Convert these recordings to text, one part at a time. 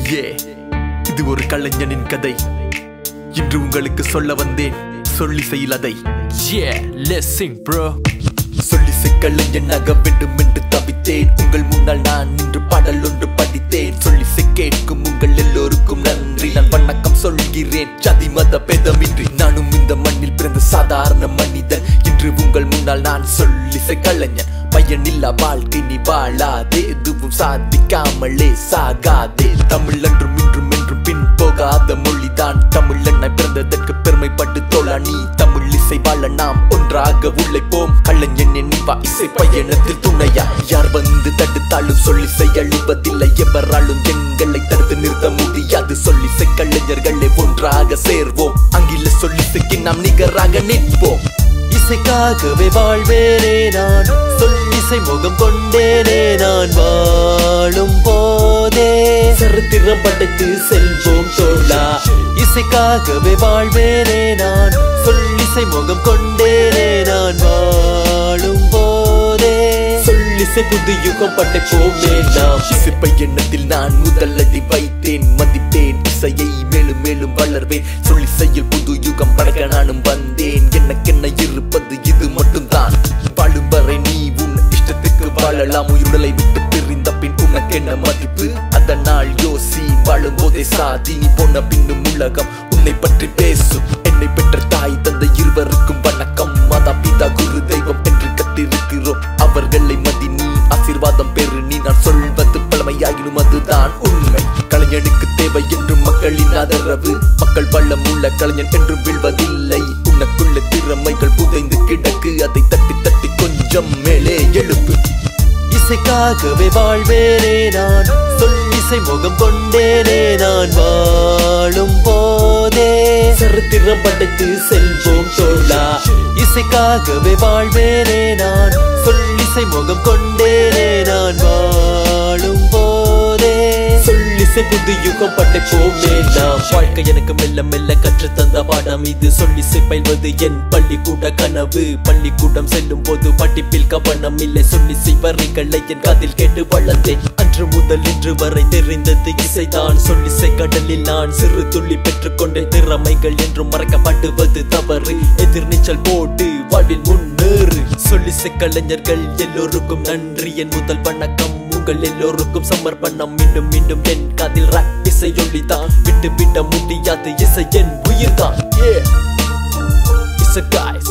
ஏ இது ஒரு கலைஞனின் கதை இன்று உங்களுக்கு சொல்ல வந்தேன் சொல்லி செயல் அதை Yeah, let's sing, bro. சொல்லிசை கலைஞனாக வேண்டும் என்று தவித்தேன் உங்கள் முன்னால் நான் நின்று பாடல் ஒன்று படித்தேன் சொல்லிசை கேட்கும் உங்கள் எல்லோருக்கும் நன்றி நான் வணக்கம் சொல்கிறேன் ஜாதி மத பேதமின்றி நானும் இந்த மண்ணில் பிறந்த சாதாரண மனிதன் இன்று உங்கள் முன்னால் நான் சொல்லிசை கலைஞன் பயனில்லா வாழ்க்கை நீ வாழாதே எதுவும் சாதிக்காமலே சாகாதே தமிழ் என்றும் இன்றும் என்றும் பின் போகாத மொழிதான் தமிழ் என்னை பிறந்ததற்கு பெருமைப்பட்டு தோழா நீ தமிழ் இசை வாழ நாம் ஒன்றாக உழைப்போம் கலைஞன் நினைவா இசை பயணத்தில் துணையா யார் வந்து தடுத்தாலும் சொல்லி அழிவதில்லை எவராலும் எங்களை தடுத்து நிறுத்த முடியாது சொல்லி கலைஞர்களே ஒன்றாக சேர்வோம் ஆங்கில சொல்லிசைக்கு நாம் நிகராக நிற்போம் இசைக்காகவே வாழ்வேனே நான் சொல்லிசை முகம் கொண்டேனே நான் வாழும் போதே சரித்திரம் படைத்து செல்வோம் தோழா இசைக்காகவே வாழ்வேனே நான் சொல்லிசை முகம் கொண்டேனே நான் வாழும் போதே சொல்லிசை புது யுகம் படைப்போமே நாம் இசை பயணத்தில் நான் முதல் அடி வைத்தேன் மதிப்பேன் இசையை மேலும் மேலும் வளர்வேன் சொல்லி செயல் புது யுகம் படைக்க நானும் வந்தேன் எனக்கென்ன இருப்பது இது மட்டும்தான் வாழும் வரை நீ உன் இஷ்டத்துக்கு வாழலாம் உயிருடலை விட்டு பிரிந்த பின் உனக்கென்ன மதிப்பு அதனால் யோசி வாழும் போதே சாதி நீ போன பின்னும் உலகம் உன்னை பற்றி பேசும் என்னை பெற்ற தாய் தந்தை இருவருக்கும் வணக்கம் மாதா பிதா குரு தெய்வம் என்று கத்திருக்கிறோம் அவர்களை மதி நீ ஆசீர்வாதம் பெரு நீ நான் சொல்வது பழமையாகினும் அதுதான் உண்மை கலைஞனுக்கு தேவை என்றும் மக்களின் ஆதரவு மக்கள் வள்ளம் உள்ள கலைஞன் என்றும் வீழ்வதில்லை உனக்குள்ள திறமைகள் புதைந்து கிடக்கு அதை தட்டி தட்டி கொஞ்சம் மேலே எழுப்பு இசைக்காகவே வாழ்வேனே நான் சொல்லிசை முகம் கொண்டேனே நான் வாழும் போதே சரித்திரம் படைத்து செல்வோம் தோழா இசைக்காகவே வாழ்வேனே நான் சொல்லிசை முகம் கொண்டேனே நான் வாழும் போதே சொல்லிசை புது யுகம் படைப்போமே நாம் வாழ்க்கை எனக்கு மெல்ல மெல்ல கற்று தந்த பாடம் இது சொல்லிசை பயில்வது என் பள்ளிக்கூட கனவு பள்ளிக்கூடம் செல்லும் போது படிப்பில் கவனம் இல்லை சொல்லிசை வரிகளை என் காதில் கேட்டு வளர்ந்தேன் அன்று முதல் இன்று வரை தெரிந்தது இசைதான் சொல்லிசை கடலில் நான் சிறு துள்ளி பெற்றுக்கொண்டேன் திறமைகள் என்றும் மறக்கப்படுவது தவறு எதிர்நீச்சல் போட்டு வாழ்வில் முன்னேறு சொல்லிசை கலைஞர்கள் எல்லோருக்கும் நன்றி என் முதல் வணக்கம் உங்கள் எல்லோருக்கும் சமர்ப்பணம் மீண்டும் மீண்டும் என் காதில் ராக் இசை ஒளிதான் விட்டு விட முடியாது இசை என் உயிர்தான் Yeah. It's a guys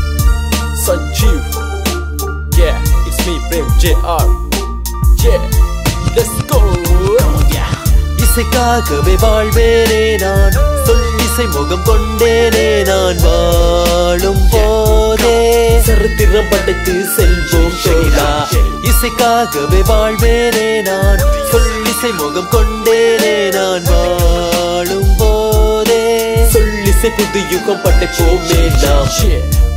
Sanjeev Yeah, it's me Prem JR Yeah, let's go Yeah இசைக்காகவே வாழ்வேனே நான் சொல்லிசை முகம் கொண்டேனே நான் வாழும் போதே சரித்திரம் படைத்து செல்வோம் தோழா இசைக்காகவே வாழ்வேனே நான் சொல்லிசை முகம் கொண்டேனே நான் வாழும் போதே சொல்லிசை புது யுகம் படைப்போமே நாம்